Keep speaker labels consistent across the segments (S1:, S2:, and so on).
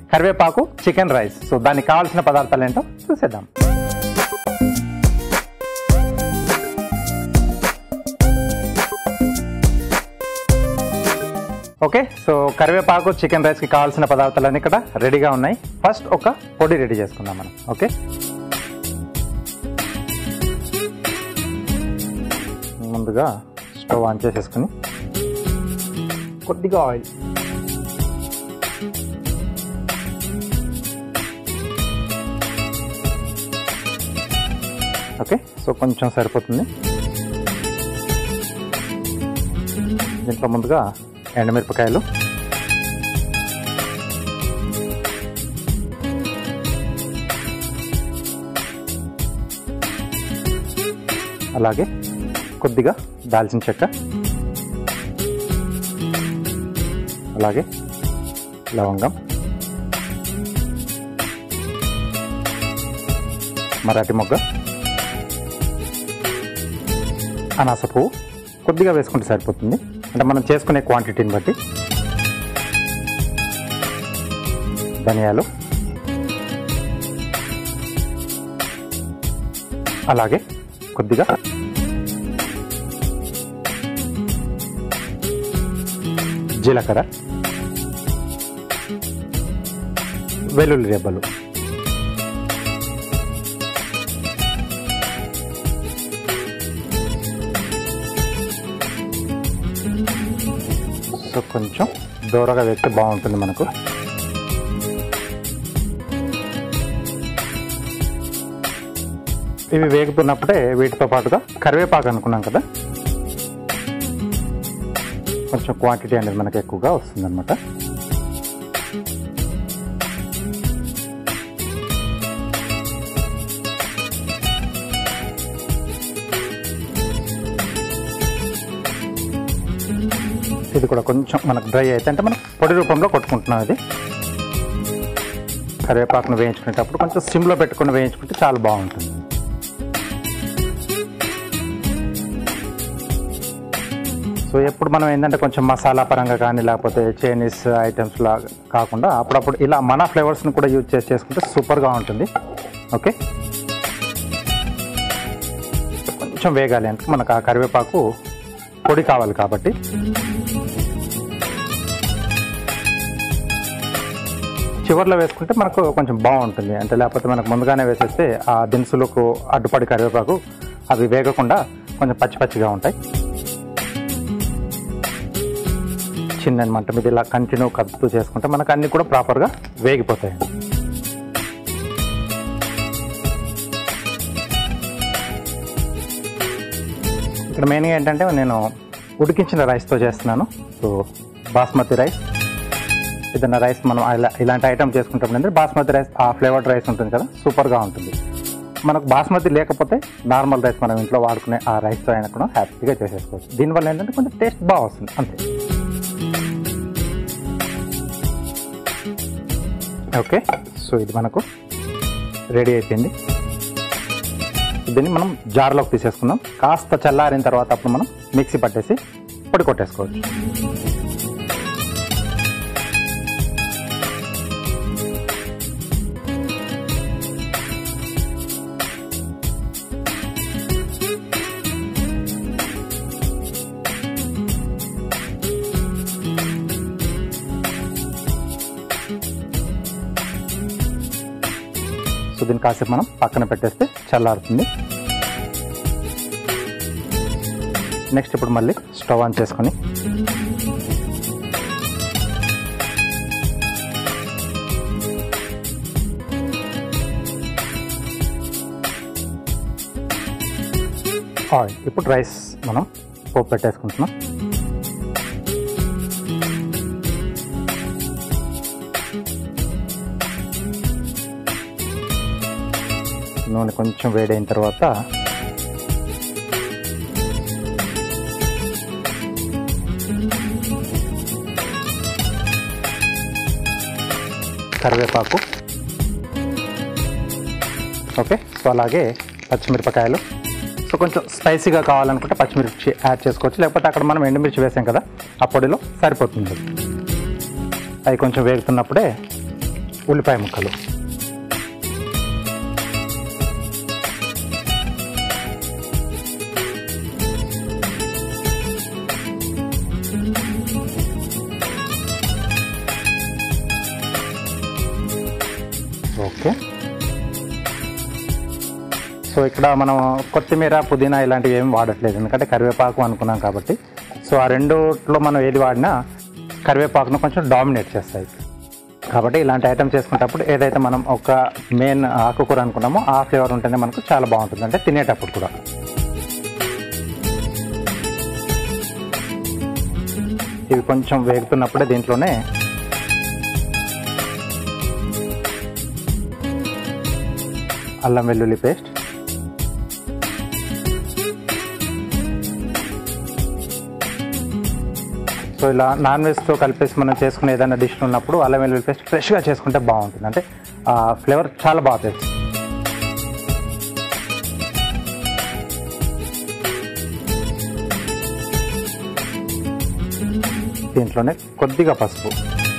S1: కరివేపాకు chicken rice so దానికి కావాల్సిన పదార్థాలు ఏంటో చూసేద్దాం ఓకే సో కరివేపాకు చికెన్ రైస్కి కావాల్సిన పదార్థాలన్నీ ఇక్కడ రెడీగా ఉన్నాయి ఫస్ట్ ఒక పొడి రెడీ చేసుకుందాం మనం ఓకే ముందుగా స్టవ్ ఆన్ చేసేసుకుని కొద్దిగా ఆయిల్ ఓకే సో కొంచెం సరిపోతుంది దీంట్లో ముందుగా ఎండుమిరపకాయలు అలాగే కొద్దిగా దాల్చిన చెక్క అలాగే లవంగం మరాఠీ మొగ్గ అనాస పువ్వు కొద్దిగా వేసుకుంటే సరిపోతుంది అంటే మనం చేసుకునే క్వాంటిటీని బట్టి ధనియాలు అలాగే కొద్దిగా జీలకర్ర వెల్లుల్లి రెబ్బలు సో కొంచెం దూరగా వేస్తే బాగుంటుంది మనకు ఇవి వేగుతున్నప్పుడే వీటితో పాటుగా కరివేపాకు అనుకున్నాం కదా కొంచెం క్వాంటిటీ అనేది మనకి ఎక్కువగా వస్తుంది అనమాట ఇది కూడా కొంచెం మనకు డ్రై అయితే అంటే మనం పొడి రూపంలో కొట్టుకుంటున్నాం ఇది కరివేపాకును వేయించుకునేటప్పుడు కొంచెం సిమ్లో పెట్టుకుని వేయించుకుంటే చాలా బాగుంటుంది సో ఎప్పుడు మనం ఏంటంటే కొంచెం మసాలా పరంగా కానీ లేకపోతే చైనీస్ ఐటమ్స్ లా కాకుండా అప్పుడప్పుడు ఇలా మన ఫ్లేవర్స్ని కూడా యూజ్ చేసి చేసుకుంటే సూపర్గా ఉంటుంది ఓకే కొంచెం వేగాలి అంటే మనకు ఆ కరివేపాకు పొడి కావాలి కాబట్టి చివర్లో వేసుకుంటే మనకు కొంచెం బాగుంటుంది అంటే లేకపోతే మనకు ముందుగానే వేసేస్తే ఆ దినుసులకు అడ్డుపడి కరివేపాకు అవి వేగకుండా కొంచెం పచ్చి పచ్చిగా ఉంటాయి చిన్న మంట మీద ఇలా కంటిన్యూ కదుపుతూ చేసుకుంటే మనకు అన్ని కూడా ప్రాపర్గా వేగిపోతాయండి ఇక్కడ మెయిన్గా ఏంటంటే నేను ఉడికించిన రైస్తో చేస్తున్నాను సో బాస్మతి రైస్ ఏదైనా రైస్ మనం ఇలా ఇలాంటి ఐటమ్ చేసుకుంటాం అంటే బాస్మతి రైస్ ఆ ఫ్లేవర్డ్ రైస్ ఉంటుంది కదా సూపర్గా ఉంటుంది మనకు బాస్మతి లేకపోతే నార్మల్ రైస్ మనం ఇంట్లో వాడుకునే ఆ రైస్తో అయినా కూడా హ్యాపీగా చేసేసుకోవచ్చు దీనివల్ల ఏంటంటే కొంచెం టేస్ట్ బాగా వస్తుంది అంతే ఓకే సో ఇది మనకు రెడీ అయిపోయింది దీన్ని మనం జార్లోకి తీసేసుకుందాం కాస్త చల్లారిన తర్వాత అప్పుడు మనం మిక్సీ పట్టేసి పొడి కొట్టేసుకోవచ్చు సో దీన్ని కాసేపు మనం పక్కన పెట్టేస్తే చల్లారుతుంది నెక్స్ట్ ఇప్పుడు మళ్ళీ స్టవ్ ఆన్ చేసుకొని ఆయిల్ ఇప్పుడు రైస్ మనం పోపు పెట్టేసుకుంటున్నాం నూనె కొంచెం వేడైన తర్వాత కరివేపాకు ఓకే సో అలాగే పచ్చిమిరపకాయలు సో కొంచెం స్పైసీగా కావాలనుకుంటే పచ్చిమిర్చి యాడ్ చేసుకోవచ్చు లేకపోతే అక్కడ మనం ఎండుమిర్చి వేసాం కదా ఆ పొడిలో సరిపోతుంది అవి కొంచెం వేగుతున్నప్పుడే ఉల్లిపాయ ముక్కలు ఓకే సో ఇక్కడ మనం కొత్తిమీర పుదీనా ఇలాంటివి ఏం వాడట్లేదు ఎందుకంటే కరివేపాకు అనుకున్నాం కాబట్టి సో ఆ రెండులో మనం ఏది వాడినా కరివేపాకును కొంచెం డామినేట్ చేస్తాయి కాబట్టి ఇలాంటి ఐటమ్ చేసుకునేటప్పుడు ఏదైతే మనం ఒక మెయిన్ ఆకుకూర అనుకున్నామో ఆ ఫ్లేవర్ ఉంటేనే మనకు చాలా బాగుంటుంది అంటే తినేటప్పుడు కూడా ఇవి కొంచెం వేగుతున్నప్పుడే దీంట్లోనే అల్లం వెల్లుల్లి పేస్ట్ సో ఇలా నాన్ వెజ్తో కలిపేసి మనం చేసుకునే ఏదైనా డిష్ ఉన్నప్పుడు అల్లం వెల్లుల్లి పేస్ట్ ఫ్రెష్గా చేసుకుంటే బాగుంటుంది అంటే ఆ ఫ్లేవర్ చాలా బాగా తెలుస్తుంది దీంట్లోనే కొద్దిగా పసుపు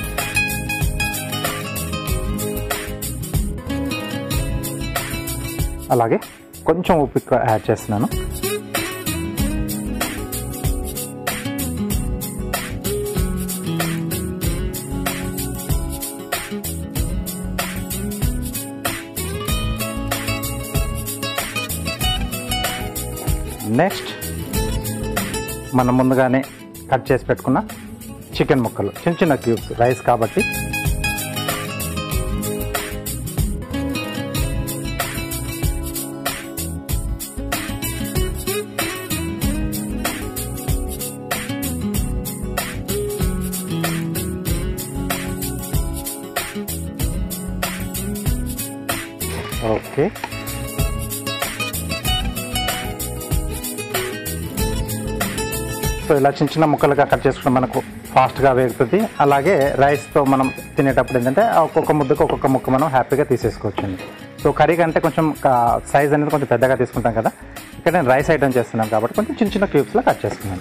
S1: అలాగే కొంచెం ఉప్పు ఎక్కువ యాడ్ చేస్తున్నాను నెక్స్ట్ మనం ముందుగానే కట్ చేసి పెట్టుకున్న చికెన్ ముక్కలు చిన్న చిన్న క్యూబ్స్ రైస్ కాబట్టి ఓకే సో ఇలా చిన్న చిన్న ముక్కలుగా కట్ చేసుకుంటే మనకు ఫాస్ట్గా వేగుతుంది అలాగే రైస్తో మనం తినేటప్పుడు ఏంటంటే ఆ ఒక్కొక్క ముద్దకు ఒక్కొక్క ముక్క మనం హ్యాపీగా తీసేసుకోవచ్చండి సో కర్రీ కంటే కొంచెం సైజ్ అనేది కొంచెం పెద్దగా తీసుకుంటాం కదా ఇక్కడ నేను రైస్ ఐటమ్ చేస్తున్నాను కాబట్టి కొంచెం చిన్న చిన్న క్యూబ్స్లో కట్ చేసుకున్నాను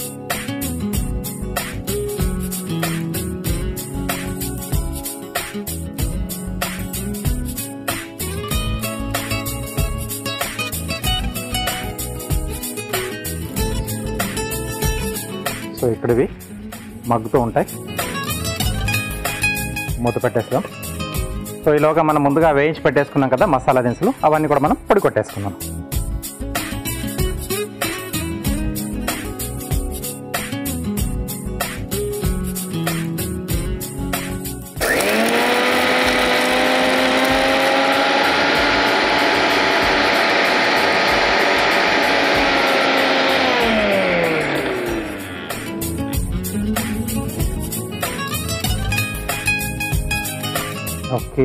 S1: సో ఇక్కడ ఇవి మగ్గుతూ ఉంటాయి మూత పెట్టేస్తాం సో ఈలోగా మనం ముందుగా వేయించి పెట్టేసుకున్నాం కదా మసాలా దినుసులు అవన్నీ కూడా మనం పొడి కొట్టేసుకున్నాం ఓకే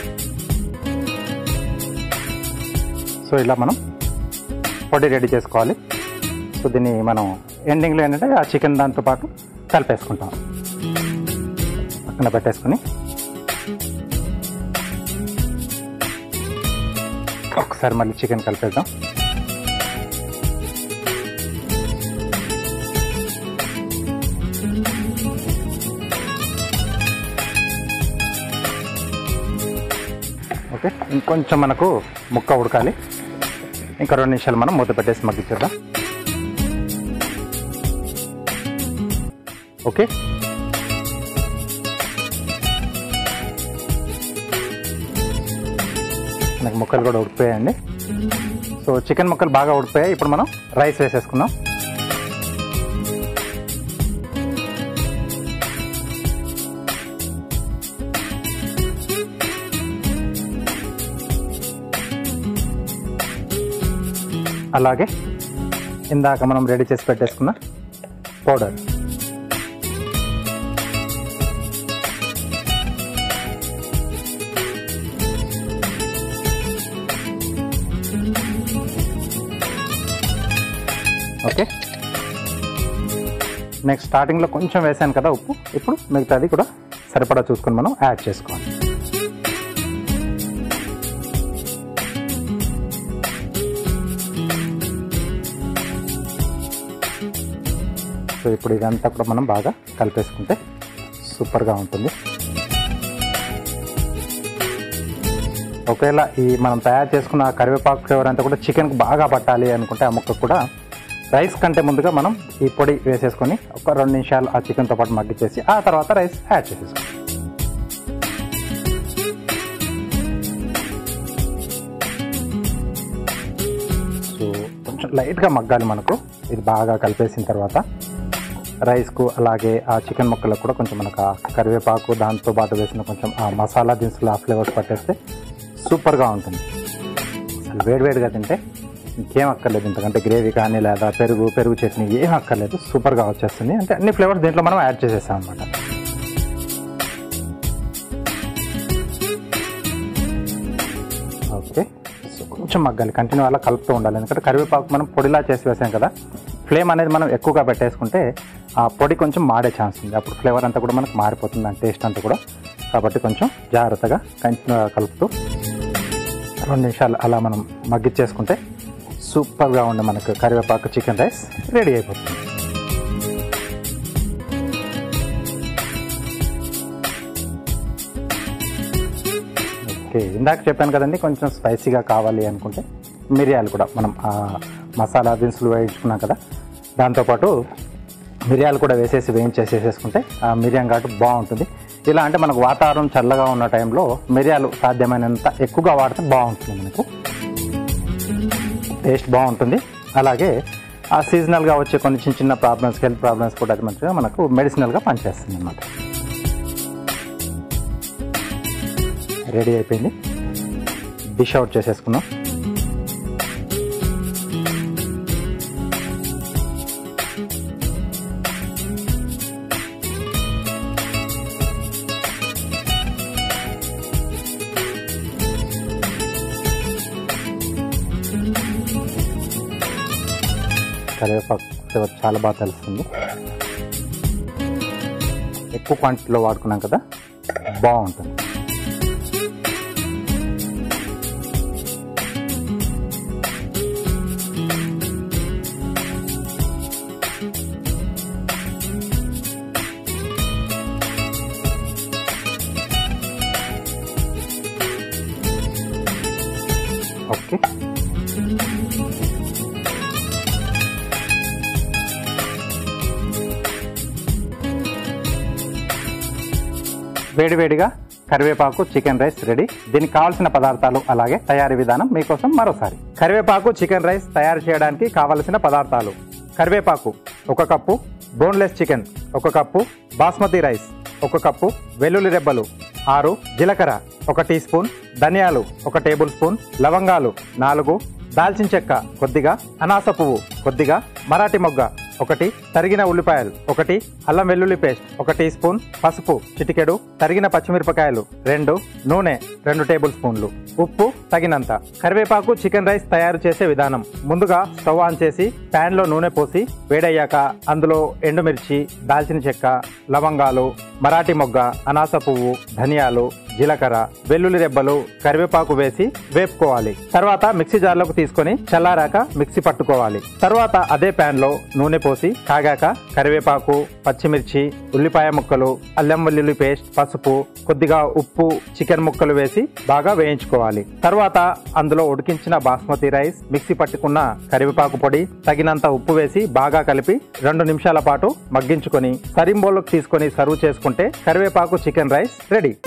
S1: సో ఇలా మనం పొడి రెడీ చేసుకోవాలి సో దీన్ని మనం ఎండింగ్లో ఏంటంటే ఆ చికెన్ దాంతో పాటు కలిపేసుకుంటాం పక్కన పెట్టేసుకుని ఒకసారి మళ్ళీ చికెన్ కలిపేద్దాం ఓకే ఇంకొంచెం మనకు ముక్క ఉడకాలి ఇంకా రెండు నిమిషాలు మనం మూత పెట్టేసి మగ్గించేద్దాం ఓకే మనకు ముక్కలు కూడా ఉడికిపోయాయండి సో చికెన్ ముక్కలు బాగా ఉడికిపోయాయి ఇప్పుడు మనం రైస్ వేసేసుకుందాం అలాగే ఇందాక మనం రెడీ చేసి పెట్టేసుకున్న పౌడర్ ఓకే నెక్స్ట్ స్టార్టింగ్లో కొంచెం వేసాను కదా ఉప్పు ఇప్పుడు మిగతాది కూడా సరిపడా చూసుకొని మనం యాడ్ చేసుకోవాలి సో ఇప్పుడు ఇదంతా కూడా మనం బాగా కలిపేసుకుంటే సూపర్గా ఉంటుంది ఒకవేళ ఈ మనం తయారు చేసుకున్న కరివేపాకు ఫ్లేవర్ అంతా కూడా చికెన్కి బాగా పట్టాలి అనుకుంటే ఆ ముక్క కూడా రైస్ కంటే ముందుగా మనం ఈ పొడి వేసేసుకొని ఒక రెండు నిమిషాలు ఆ చికెన్తో పాటు మగ్గిచ్చేసి ఆ తర్వాత రైస్ యాడ్ చేసేసుకోవాలి సో కొంచెం లైట్గా మగ్గాలి మనకు ఇది బాగా కలిపేసిన తర్వాత రైస్కు అలాగే ఆ చికెన్ ముక్కలకు కూడా కొంచెం మనకు ఆ కరివేపాకు దాంతో పాటు వేసిన కొంచెం ఆ మసాలా దినుసులు ఆ ఫ్లేవర్స్ పట్టేస్తే సూపర్గా ఉంటుంది అసలు వేడివేడిగా తింటే ఇంకేం అక్కర్లేదు ఇంతకంటే గ్రేవీ కానీ లేదా పెరుగు పెరుగు చట్నీ ఏం అక్కర్లేదు సూపర్గా వచ్చేస్తుంది అంటే అన్ని ఫ్లేవర్స్ దీంట్లో మనం యాడ్ చేసేసాం అనమాట ఓకే సో కొంచెం మగ్గాలి కంటిన్యూ అలా కలుపుతూ ఉండాలి ఎందుకంటే కరివేపాకు మనం పొడిలా చేసి వేసాం కదా ఫ్లేమ్ అనేది మనం ఎక్కువగా పెట్టేసుకుంటే ఆ పొడి కొంచెం మాడే ఛాన్స్ ఉంది అప్పుడు ఫ్లేవర్ అంతా కూడా మనకు మారిపోతుంది ఆ టేస్ట్ అంతా కూడా కాబట్టి కొంచెం జాగ్రత్తగా కంటిన్యూగా కలుపుతూ రెండు నిమిషాలు అలా మనం మగ్గిచ్చేసుకుంటే సూపర్గా ఉండే మనకు కరివేపాకు చికెన్ రైస్ రెడీ అయిపోతుంది ఓకే ఇందాక చెప్పాను కదండి కొంచెం స్పైసీగా కావాలి అనుకుంటే మిరియాలు కూడా మనం ఆ మసాలా దినుసులు వేయించుకున్నాం కదా దాంతోపాటు మిరియాలు కూడా వేసేసి వేయించేసేసేసుకుంటే ఆ మిరియం ఘాటు బాగుంటుంది ఇలా అంటే మనకు వాతావరణం చల్లగా ఉన్న టైంలో మిరియాలు సాధ్యమైనంత ఎక్కువగా వాడితే బాగుంటుంది మనకు టేస్ట్ బాగుంటుంది అలాగే ఆ సీజనల్గా వచ్చే కొన్ని చిన్న చిన్న ప్రాబ్లమ్స్ హెల్త్ ప్రాబ్లమ్స్ కూడా అది మంచిగా మనకు మెడిసినల్గా పనిచేస్తుంది అనమాట రెడీ అయిపోయింది డిష్ అవుట్ చేసేసుకున్నాం కరివేపాకు ఫ్లేవర్ చాలా బాగా తెలుస్తుంది ఎక్కువ క్వాంటిటీలో వాడుకున్నాం కదా బాగుంటుంది ఓకే వేడివేడిగా కరివేపాకు చికెన్ రైస్ రెడీ దీనికి కావాల్సిన పదార్థాలు అలాగే తయారీ విధానం మీకోసం మరోసారి కరివేపాకు చికెన్ రైస్ తయారు చేయడానికి కావలసిన పదార్థాలు కరివేపాకు ఒక కప్పు బోన్లెస్ చికెన్ ఒక కప్పు బాస్మతి రైస్ ఒక కప్పు వెల్లుల్లి రెబ్బలు ఆరు జీలకర్ర ఒక టీ స్పూన్ ధనియాలు ఒక టేబుల్ స్పూన్ లవంగాలు నాలుగు దాల్చిన చెక్క కొద్దిగా అనాస పువ్వు కొద్దిగా మరాఠీ మొగ్గ ఒకటి తరిగిన ఉల్లిపాయలు ఒకటి అల్లం వెల్లుల్లి పేస్ట్ ఒక టీ స్పూన్ పసుపు చిటికెడు తరిగిన పచ్చిమిరపకాయలు రెండు నూనె రెండు టేబుల్ స్పూన్లు ఉప్పు తగినంత కరివేపాకు చికెన్ రైస్ తయారు చేసే విధానం ముందుగా స్టవ్ ఆన్ చేసి ప్యాన్ లో నూనె పోసి వేడయ్యాక అందులో ఎండుమిర్చి దాల్చిన చెక్క లవంగాలు మరాఠీ మొగ్గ అనాస పువ్వు ధనియాలు జీలకర్ర వెల్లుల్లి రెబ్బలు కరివేపాకు వేసి వేపుకోవాలి తర్వాత మిక్సీ జార్లోకి తీసుకొని చల్లారాక మిక్సీ పట్టుకోవాలి తర్వాత అదే ప్యాన్ లో నూనె పోసి కాగాక కరివేపాకు పచ్చిమిర్చి ఉల్లిపాయ ముక్కలు అల్లం వెల్లుల్లి పేస్ట్ పసుపు కొద్దిగా ఉప్పు చికెన్ ముక్కలు వేసి బాగా వేయించుకోవాలి తర్వాత అందులో ఉడికించిన బాస్మతి రైస్ మిక్సీ పట్టుకున్న కరివేపాకు పొడి తగినంత ఉప్పు వేసి బాగా కలిపి రెండు నిమిషాల పాటు మగ్గించుకొని సరింబోల్లోకి తీసుకొని సర్వ్ చేసుకుంటే కరివేపాకు చికెన్ రైస్ రెడీ